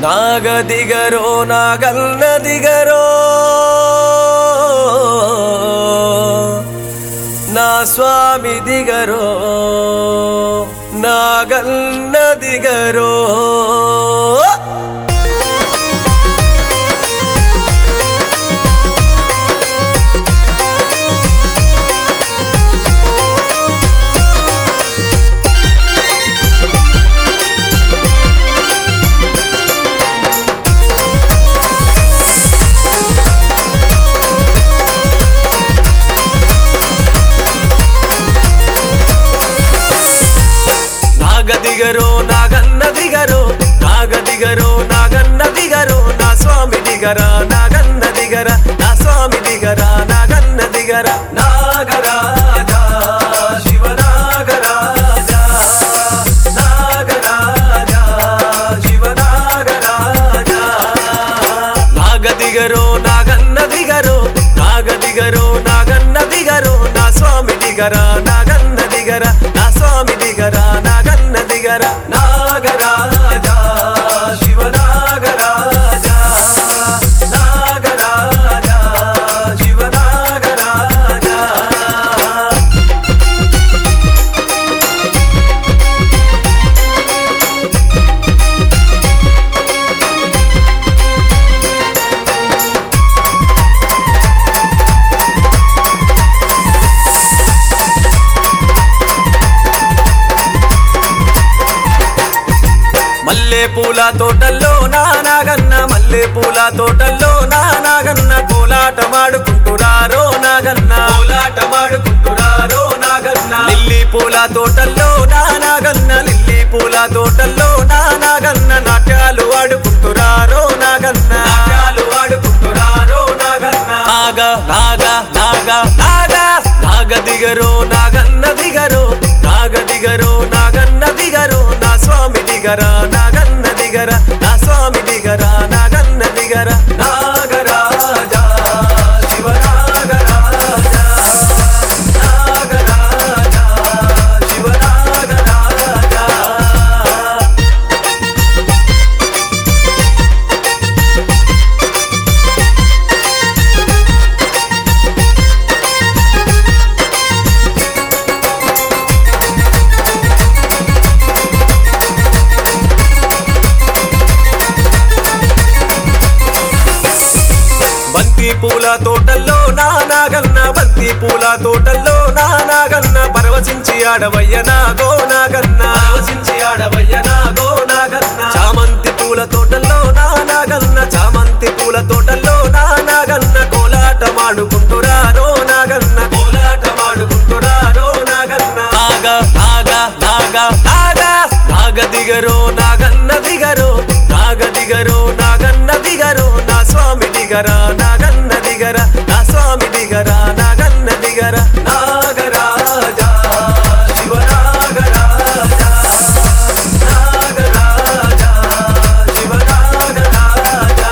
నాగ దిగరో నాగన్న దిగరో నా స్వామి దిగరో నాగన్న దిగరో నాగ దిగరో నాగన్న దిగరో నాగ దిగరో నాగన్న దిగరో నా స్వామి దిగరా నాగన్న దిగర నా స్వామి దిగరా నాగన్న దిగర నాగరాజా శివ నాగరాజా నాగరాజా శివ నాగరాజా నాగ దిగరో నాగన్న దిగరో నాగ దిగరో నాగన్న దిగరో నా స్వామి దిగరా నాగన్న దిగర నా స్వామి దిగరా నాగన్న దిగర నాగరాజా శివ నాగరాజా నాగరాజా శివ నాగరాజా మల్లె పూల తోటల్లో నానాగన్న మల్లె పూల తోటల్లో నానాగన్న కోలాటమాడుకుంటురారో నాగన్న కోలాటమాడుకుంటురారో నాగన్న లిల్లీ పూల తోటల్లో నానాగన్న లిల్లీ పూల తోటల్లో నానాగన్న నాట్యాలు ఆడుకుంటురారో నాగన్న నాట్యాలు ఆడుకుంటురారో నాగన్న నాగ నాగ నాగ నాగ నాగ దిగరో నాగన్న దిగరో నాగ దిగరో నాగన్న దిగరో నా స్వామి దిగరా నాగన్న దిగర నా స్వామి దిగరా నాగన్న దిగర నాగరాజా శివ నాగరాజా నాగరాజా శివ నాగరాజా బంతి పూల తోటల్లో నానాగన్న బంతి పూల తోటల్లో నానాగన్న పరవశించి ఆడవయ్య నా గోనాగన్న పరవశించి ఆడవయ్య నా గోనాగన్న చామంతి పూల తోటల్లో నానాగన్న చామంతి పూల తోటల్లో నానాగన్న కోలాటమాడుకుంటురారో నాగన్న కోలాటమాడుకుంటురారో నాగన్న నాగ నాగ నాగ నాగ నాగ దిగరో నాగన్న దిగరో నాగ దిగరో నాగన్న దిగరో నా స్వామి దిగరా నాగన్న దిగర నా స్వామి దిగరా నాగన్న దిగర నాగరాజా శివ నాగరాజా నాగరాజా శివ నాగరాజా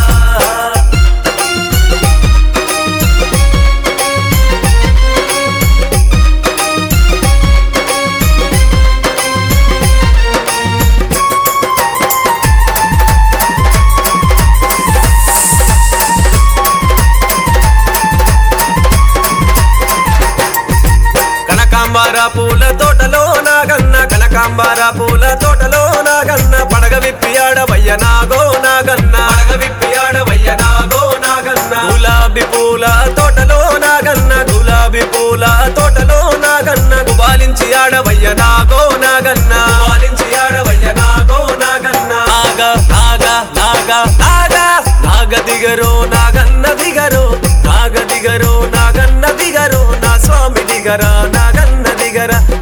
కనకాంబార పూల తోటలో నాగన్న కనకాంబార పూల తోటలో నాగన్న పడగ విప్పి ఆడవయ్య నాగో నాగన్న పడగ విప్పి ఆడవయ్య నాగో నాగన్న గులాబీ పూల తోటలో నాగన్న గులాబీ పూల తోటలో నాగన్న గుబాలించి ఆడవయ్య నాగో నాగన్న గుబాలించి ఆడవయ్య నాగో నాగన్న నాగ నాగ నాగ నాగ నాగ దిగరో నాగన్న దిగరో నాగ దిగరో నాగన్న దిగరో నా స్వామి దిగరా నాగన్న దిగర